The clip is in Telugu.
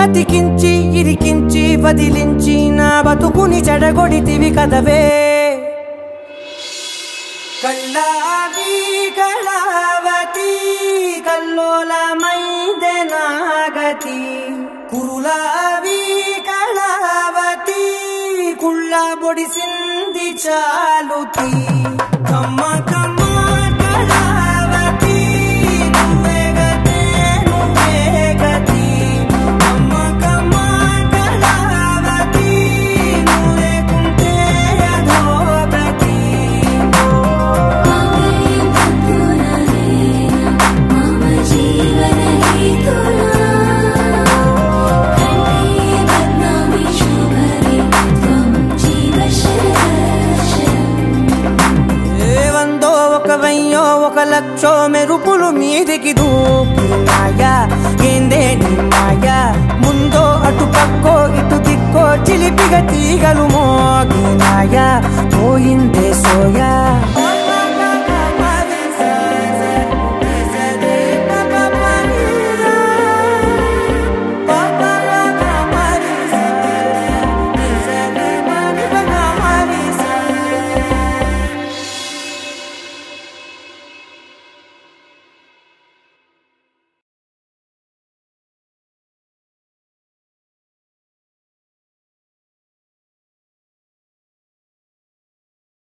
అతికించి ఇరికించి వదిలించి నా బతుకుని చెడగొడితివి కదవే కళ్ళావి కళావతి కల్లోలమైందే నాగతి కురులావి కళావతి కుళ్ళ బొడిసింది చాలుతి కమ్మ కమ్మ కళావతి నువ్వే గతే నువ్వే గతి కమ్మ కమ్మ కళావతి నువ్వే కుంటే అధోగతి मम जीवन हेतुना कण्ठे बध्नामि शुभगे त्वं जीव शरशम् ఏ వందో ఒక వెయ్యో ఒక లక్షో మెరుపులు మీదికి దూకినాయా ఏందే నీ మాయా ముందో అటు పక్కో ఇటు దిక్కో చిలిపిగ తీగలు మోగినాయా పోయిందే సోయా